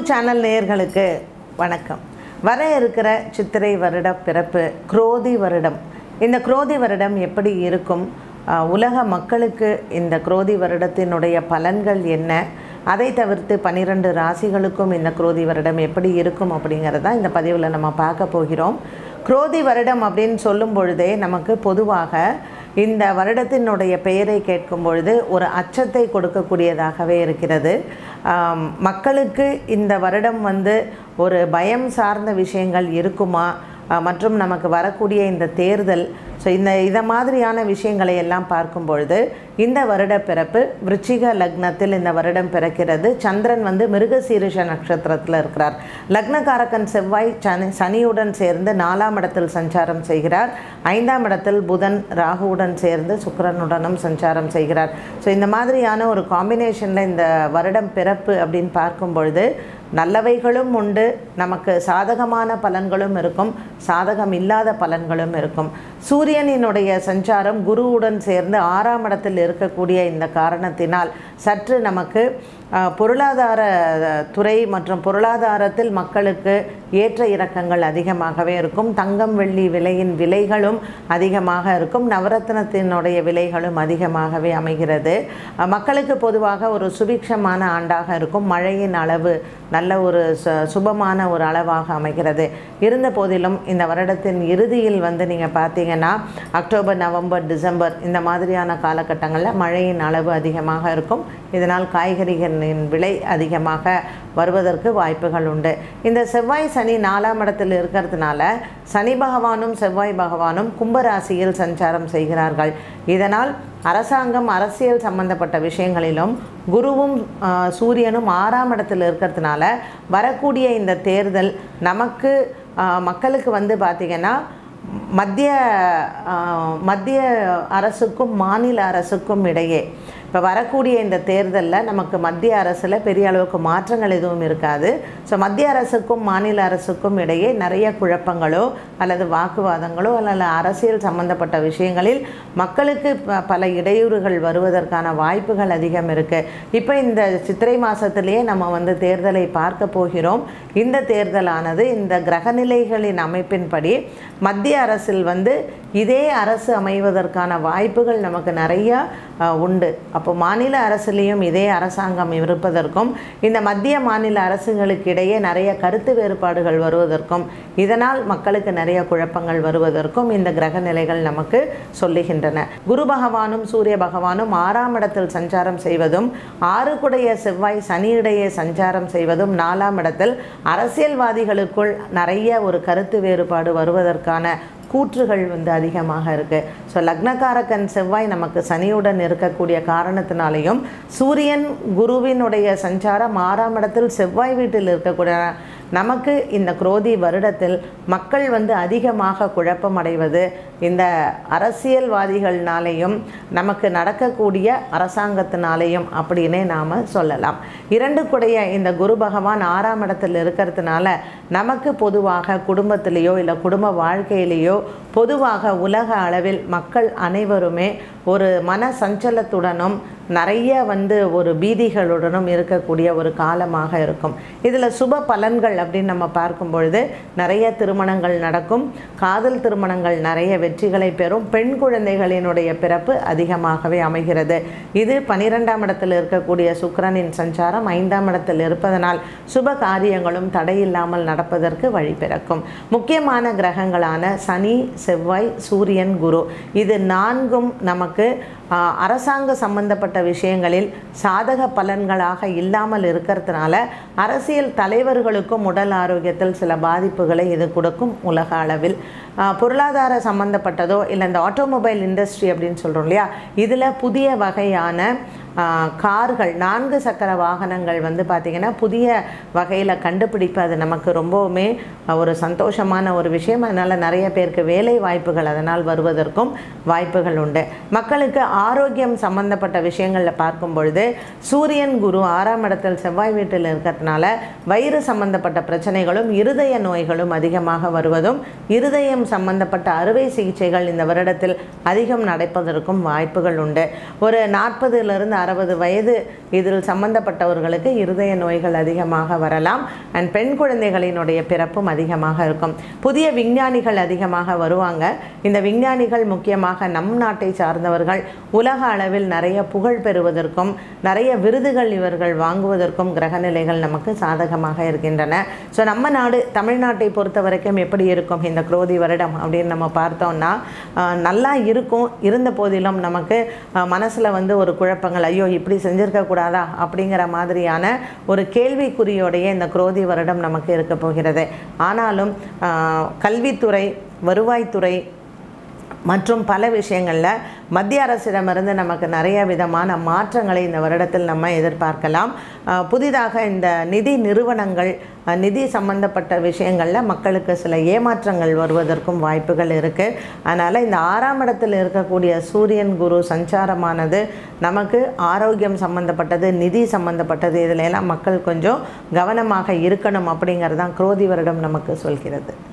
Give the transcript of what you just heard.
channel நேயர்களுக்கு வணக்கம் வர இருக்கிற சித்திரை வருட பிறப்பு குரோதி வருடம் இந்த குரோதி வருடம் எப்படி இருக்கும் ஆஹ், உலக மக்களுக்கு இந்த குரோதி வருடத்தினுடைய பலன்கள் என்ன அதை தவிர்த்து பன்னிரண்டு ராசிகளுக்கும் இந்த குரோதி வருடம் எப்படி இருக்கும் அப்படிங்கிறத இந்த பதிவில் நம்ம பார்க்க போகிறோம் குரோதி வருடம் அப்படின்னு சொல்லும் பொழுதே நமக்கு பொதுவாக இந்த வருடத்தினுடைய பெயரை கேட்கும் பொழுது ஒரு அச்சத்தை கொடுக்கக்கூடியதாகவே இருக்கிறது ஆம், மக்களுக்கு இந்த வருடம் வந்து ஒரு பயம் சார்ந்த விஷயங்கள் இருக்குமா ஆ, மற்றும் நமக்கு வரக்கூடிய இந்த தேர்தல் ஸோ இந்த இதை மாதிரியான விஷயங்களை எல்லாம் பார்க்கும் பொழுது இந்த வருட பிறப்பு விருச்சிக லக்னத்தில் இந்த வருடம் பிறக்கிறது சந்திரன் வந்து மிருகசீரிஷ நட்சத்திரத்தில் இருக்கிறார் லக்னகாரகன் செவ்வாய் சனி சனியுடன் சேர்ந்து நாலாம் இடத்தில் சஞ்சாரம் செய்கிறார் ஐந்தாம் இடத்தில் புதன் ராகுவுடன் சேர்ந்து சுக்கிரனுடனும் சஞ்சாரம் செய்கிறார் ஸோ இந்த மாதிரியான ஒரு காம்பினேஷனில் இந்த வருடம் பிறப்பு அப்படின்னு பார்க்கும் பொழுது நல்லவைகளும் உண்டு நமக்கு சாதகமான பலன்களும் இருக்கும் சாதகம் இல்லாத பலன்களும் இருக்கும் சூரியனினுடைய சஞ்சாரம் குருவுடன் சேர்ந்து ஆறாம் இடத்தில் இருக்கக்கூடிய இந்த காரணத்தினால் சற்று நமக்கு அஹ், பொருளாதார அஹ், துறை மற்றும் பொருளாதாரத்தில் மக்களுக்கு ஏற்ற இறக்கங்கள் அதிகமாகவே இருக்கும் தங்கம் வெள்ளி விலையின் விலைகளும் அதிகமாக இருக்கும் நவரத்னத்தினுடைய விலைகளும் அதிகமாகவே அமைகிறது அஹ், மக்களுக்கு பொதுவாக ஒரு சுபிக்ஷமான ஆண்டாக இருக்கும் மழையின் அளவு நல்ல ஒரு சு சுபமான ஒரு அளவாக அமைகிறது இருந்த போதிலும் இந்த வருடத்தின் இறுதியில் வந்து நீங்கள் பார்த்தீங்கன்னா அக்டோபர் நவம்பர் டிசம்பர் இந்த மாதிரியான காலகட்டங்களில் மழையின் அளவு அதிகமாக இருக்கும் இதனால் காய்கறிகளின் விலை அதிகமாக வருவதற்கு வாய்ப்புகள் உண்டு இந்த செவ்வாய் சனி நாலாம் இடத்தில் இருக்கிறதுனால சனி பகவானும் செவ்வாய் பகவானும் கும்பராசியில் சஞ்சாரம் செய்கிறார்கள் இதனால் அரசாங்கம் அரசியல் சம்பந்தப்பட்ட விஷயங்களிலும் குருவும் ஆ, சூரியனும் ஆறாம் இடத்தில் இருக்கிறதுனால வரக்கூடிய இந்த தேர்தல் நமக்கு ஆ, மக்களுக்கு வந்து பார்த்திங்கன்னா மத்திய ஆ, மத்திய அரசுக்கும் மாநில அரசுக்கும் இடையே இப்போ வரக்கூடிய இந்த தேர்தலில் நமக்கு மத்திய அரசில் பெரிய அளவுக்கு மாற்றங்கள் எதுவும் இருக்காது ஸோ மத்திய அரசுக்கும் மாநில அரசுக்கும் இடையே நிறைய குழப்பங்களோ அல்லது வாக்குவாதங்களோ அல்லது அரசியல் சம்பந்தப்பட்ட விஷயங்களில் மக்களுக்கு ப- பல இடையூறுகள் வருவதற்கான வாய்ப்புகள் அதிகம் இருக்குது இப்போ இந்த சித்திரை மாதத்திலேயே நம்ம வந்து தேர்தலை பார்க்க போகிறோம் இந்த தேர்தலானது இந்த கிரகநிலைகளின் அமைப்பின்படி மத்திய அரசில் வந்து இதே அரசு அமைவதற்கான வாய்ப்புகள் நமக்கு நிறையா அஹ், உண்டு அப்போ மாநில அரசுலேயும் இதே அரசாங்கம் இருப்பதற்கும் இந்த மத்திய மாநில அரசுகளுக்கு இடையே நிறைய கருத்து வேறுபாடுகள் வருவதற்கும் இதனால் மக்களுக்கு நிறைய குழப்பங்கள் வருவதற்கும் இந்த கிரக நிலைகள் நமக்கு சொல்லுகின்றன குரு பகவானும் சூரிய பகவானும் ஆறாம் இடத்தில் சஞ்சாரம் செய்வதும் ஆறுக்குடைய செவ்வாய் சனியிடையே சஞ்சாரம் செய்வதும் நாலாம் இடத்தில் அரசியல்வாதிகளுக்குள் நிறைய ஒரு கருத்து வேறுபாடு வருவதற்கான கூற்றுகள் வந்து அதிகமாக இருக்குது ஸோ லக்னகாரகன் செவ்வாய் நமக்கு சனியுடன் இருக்கக்கூடிய காரணத்தினாலேயும் சூரியன் குருவினுடைய சஞ்சாரம் ஆறாம் இடத்தில் செவ்வாய் வீட்டில் இருக்கக்கூடிய நமக்கு இந்த குரோதி வருடத்தில் மக்கள் வந்து அதிகமாக குழப்பம் அடைவது இந்த அரசியல்வாதிகள்னாலேயும் நமக்கு நடக்கக்கூடிய அரசாங்கத்தினாலேயும் அப்படின்னே நாம் சொல்லலாம் இரண்டுக்குடைய இந்த குரு பகவான் ஆறாம் இடத்தில் இருக்கிறதுனால நமக்கு பொதுவாக குடும்பத்திலேயோ இல்லை குடும்ப வாழ்க்கையிலேயோ பொதுவாக உலக அளவில் மக்கள் அனைவருமே ஒரு மன சஞ்சலத்துடனும் நிறைய வந்து ஒரு பீதிகளுடனும் இருக்கக்கூடிய ஒரு காலமாக இருக்கும் இதில் சுப பலன்கள் அப்படின்னு நம்ம பார்க்கும் பொழுது நிறைய திருமணங்கள் நடக்கும் காதல் திருமணங்கள் நிறைய வெற்றிகளை பெறும் பெண் குழந்தைகளினுடைய பிறப்பு அதிகமாகவே அமைகிறது இது பனிரெண்டாம் இடத்தில் இருக்கக்கூடிய சுக்கிரனின் சஞ்சாரம் ஐந்தாம் இடத்தில் இருப்பதனால் சுப காரியங்களும் தடையில்லாமல் நடப்பதற்கு வழி பிறக்கும் முக்கியமான கிரகங்களான சனி செவ்வாய் சூரியன் குரு இது நான்கும் நமக்கு ஆ, அரசாங்க சம்பந்தப்பட்ட விஷயங்களில் சாதக பலன்களாக இல்லாமல் இருக்கிறதுனால அரசியல் தலைவர்களுக்கும் உடல் ஆரோக்கியத்தில் சில பாதிப்புகளை இது கொடுக்கும் உலக அளவில் ஆ, பொருளாதார சம்பந்தப்பட்டதோ இல்லை இந்த ஆட்டோமொபைல் இண்டஸ்ட்ரி அப்படின்னு சொல்கிறோம் இல்லையா இதில் புதிய வகையான ஆ, கார்கள் நான்கு சக்கர வாகனங்கள் வந்து பார்த்திங்கன்னா புதிய வகையில் கண்டுபிடிப்பு அது நமக்கு ரொம்பவுமே ஆ, ஒரு சந்தோஷமான ஒரு விஷயம் அதனால் நிறைய பேருக்கு வேலை வாய்ப்புகள் அதனால் வருவதற்கும் வாய்ப்புகள் உண்டு மக்களுக்கு ஆரோக்கியம் சம்பந்தப்பட்ட விஷயங்களில் பார்க்கும் பொழுது சூரியன் குரு ஆறாம் இடத்தில் செவ்வாய் வீட்டில் இருக்கிறதுனால வயிறு சம்பந்தப்பட்ட பிரச்சனைகளும் இருதய நோய்களும் அதிகமாக வருவதும் இருதயம் சம்பந்தப்பட்ட அறுவை சிகிச்சைகள் இந்த வருடத்தில் அதிகம் நடப்பதற்கும் வாய்ப்புகள் உண்டு ஒரு நாற்பதுலேருந்து அறுபது வயது இதில் சம்பந்தப்பட்டவர்களுக்கு இருதய நோய்கள் அதிகமாக வரலாம் அண்ட் பெண் குழந்தைகளினுடைய பிறப்பும் அதிகமாக இருக்கும் புதிய விஞ்ஞானிகள் அதிகமாக வருவாங்க இந்த விஞ்ஞானிகள் முக்கியமாக நம் நாட்டை சார்ந்தவர்கள் உலக அளவில் நிறைய புகழ் பெறுவதற்கும் நிறைய விருதுகள் இவர்கள் வாங்குவதற்கும் கிரகநிலைகள் நமக்கு சாதகமாக இருக்கின்றன ஸோ நம்ம நாடு தமிழ்நாட்டை பொறுத்த வரைக்கும் எப்படி இருக்கும் இந்த குரோதி வருடம் அப்படின்னு நம்ம பார்த்தோம்னா ஆஹ், நல்லா இருக்கும் இருந்த போதிலும் நமக்கு மனசில் வந்து ஒரு குழப்பங்கள் ஐயோ இப்படி செஞ்சிருக்க கூடாதா அப்படிங்கிற மாதிரியான ஒரு கேள்விக்குறியோடைய இந்த குரோதி வருடம் நமக்கு இருக்க போகிறது ஆனாலும் ஆஹ், கல்வித்துறை வருவாய்த்துறை மற்றும் பல விஷயங்களில் மத்திய அரசிடமிருந்து நமக்கு நிறைய விதமான மாற்றங்களை இந்த வருடத்தில் நம்ம எதிர்பார்க்கலாம் அஹ் புதிதாக இந்த நிதி நிறுவனங்கள் அஹ் நிதி சம்பந்தப்பட்ட விஷயங்களில் மக்களுக்கு சில ஏமாற்றங்கள் வருவதற்கும் வாய்ப்புகள் இருக்குது அதனால் இந்த ஆறாம் இடத்தில் இருக்கக்கூடிய சூரியன் குரு சஞ்சாரமானது நமக்கு ஆரோக்கியம் சம்பந்தப்பட்டது நிதி சம்பந்தப்பட்டது இதில் எல்லாம் மக்கள் கொஞ்சம் கவனமாக இருக்கணும் அப்படிங்கிறது தான் குரோதி வருடம் நமக்கு சொல்கிறது